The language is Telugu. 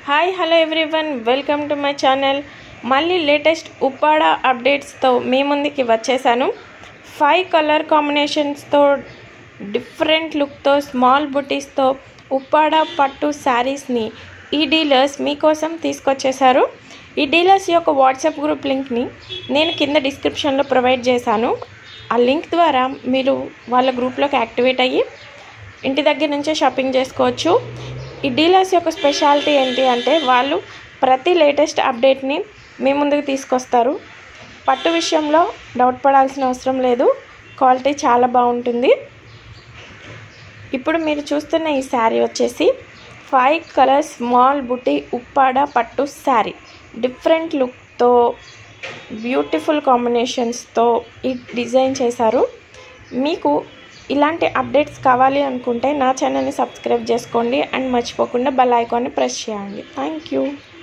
hi hello everyone welcome to my channel మళ్ళీ లేటెస్ట్ ఉప్పాడ అప్డేట్స్తో మీ ముందుకి వచ్చేసాను ఫైవ్ కలర్ కాంబినేషన్స్తో డిఫరెంట్ లుక్తో స్మాల్ బుటీస్తో ఉప్పాడ పట్టు శారీస్ని ఈ డీలర్స్ మీకోసం తీసుకొచ్చేసారు ఈ డీలర్స్ యొక్క వాట్సాప్ గ్రూప్ లింక్ని నేను కింద డిస్క్రిప్షన్లో ప్రొవైడ్ చేశాను ఆ లింక్ ద్వారా మీరు వాళ్ళ గ్రూప్లోకి యాక్టివేట్ అయ్యి ఇంటి దగ్గర నుంచే షాపింగ్ చేసుకోవచ్చు ఈ డీలర్స్ యొక్క స్పెషాలిటీ ఏంటి అంటే వాళ్ళు ప్రతి లేటెస్ట్ అప్డేట్ని మీ ముందుకు తీసుకొస్తారు పట్టు విషయంలో డౌట్ పడాల్సిన అవసరం లేదు క్వాలిటీ చాలా బాగుంటుంది ఇప్పుడు మీరు చూస్తున్న ఈ శారీ వచ్చేసి ఫైవ్ కలర్ స్మాల్ బుటీ ఉప్పాడ పట్టు శారీ డిఫరెంట్ లుక్తో బ్యూటిఫుల్ కాంబినేషన్స్తో ఈ డిజైన్ చేశారు మీకు ఇలాంటి అప్డేట్స్ కావాలి అనుకుంటే నా ఛానల్ని సబ్స్క్రైబ్ చేసుకోండి అండ్ మర్చిపోకుండా బెల్ ఐకాన్ని ప్రెస్ చేయండి థ్యాంక్ యూ